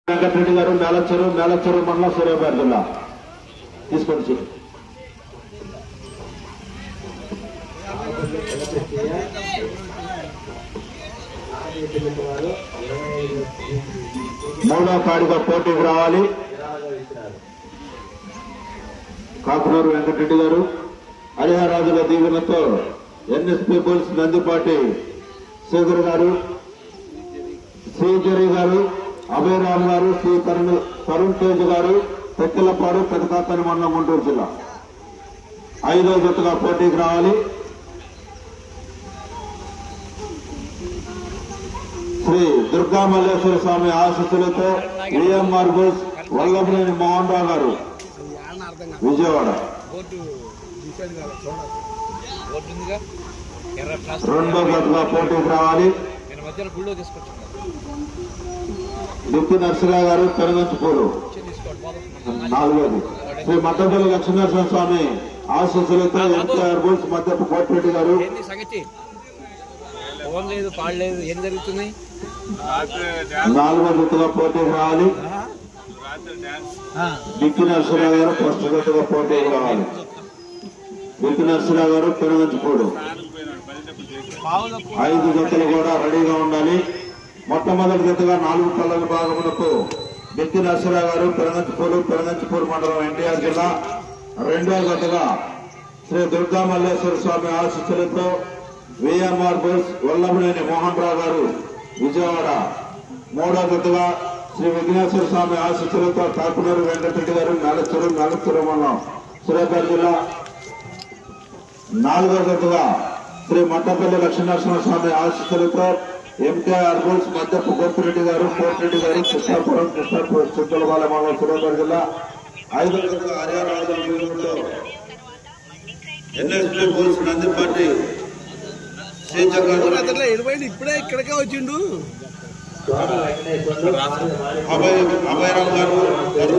వెంకటరెడ్డి గారు మేలచెరు మేలచెరు మండలం సూర్యాపేట జిల్లా తీసుకోండి చెప్పు. మూడో కాడిగా పోటీకి రావాలి కాకునూరు వెంకటరెడ్డి గారు హరిహరాజుల దీవెనతో ఎన్ఎస్పీ బుల్స్ నందిపాటి శ్రీధర్ గారు శ్రీజరి గారు అభయరామ్ గారు శ్రీ తరుణ్ తరుణ్ తేజ్ గారు పెద్దలపాడు పెదకాకని మండలం గుంటూరు జిల్లా ఐదో జట్టుగా పోటీకి రావాలి శ్రీ దుర్గా మల్లేశ్వర స్వామి ఆశీస్సులతో విఎంఆర్ బుల్స్ వల్లభనేని మోహన్ రావు గారు విజయవాడ బోర్డు డిసైడ్ కావాలి చూడాలి బోర్డు ఉందిగా ఎర్ర ప్లాస్టిక్ రెండో జట్టుగా పోటీకి రావాలి నేను మధ్యాహ్నం గుళ్ళో తీసుకొచ్చాను నిత్య నరసింహరావు గారు పెనగంచుపూరు వచ్చి తీసుకోండి పోదాం నాలుగోది శ్రీ మద్దపల్లి లక్ష్మీనరసింహ స్వామి ఆశీస్సులతో ఎన్టీఆర్ బుల్స్ మద్దపు కోటిరెడ్డి గారు ఏంది సంగతి ఫోన్ లేదు పాడు లేదు ఏం జరుగుతుంది నాలుగో జట్టుగా పోటీకి రావాలి డిక్కి నరసింహరావు గారు ఫస్ట్ జట్టుగా పోటీకి రావాలి డిక్కి నరసింహరావు గారు పెనగంచుపూడు ఐదు జతలు కూడా రెడీగా ఉండాలి మొట్టమొదటి జతగా నాలుగు కళ్ళ విభాగములకు డిక్కి నరసింహరావు గారు పెనగంచుపూరు పెనగంచుపూరు మండలం ఎన్టీఆర్ జిల్లా రెండో జతగా శ్రీ దుర్గా మల్లేశ్వర స్వామి ఆశీస్సులతో విఎంఆర్ బోస్ వల్లభనేని మోహన్ రావు గారు విజయవాడ మూడో జతగా శ్రీ విఘ్నేశ్వర స్వామి ఆశీస్సులతో కాకునూరు వెంకటరెడ్డి గారు మేలచెరు మేలచెరు మండలం సూర్యాపేట జిల్లా నాలుగో జతగా శ్రీ మట్టపల్లి లక్ష్మీనరసింహ స్వామి ఆశీస్సులతో ఎంకేఆర్ బోల్స్ మద్దపు గోపిరెడ్డి గారు కోటిరెడ్డి గారు కృష్ణాపురం కృష్ణాపురం చింతలపాల మండలం సూర్యాపేట జిల్లా ఐదో జతగా హర్యానా ఎన్ఎస్పీ బోల్స్ నందిపాటి శ్రీచర్ గారు అతను ఎడిపోయింది ఇప్పుడే ఇక్కడికే వచ్చిండు అభయ్ అభయరామ్ గారు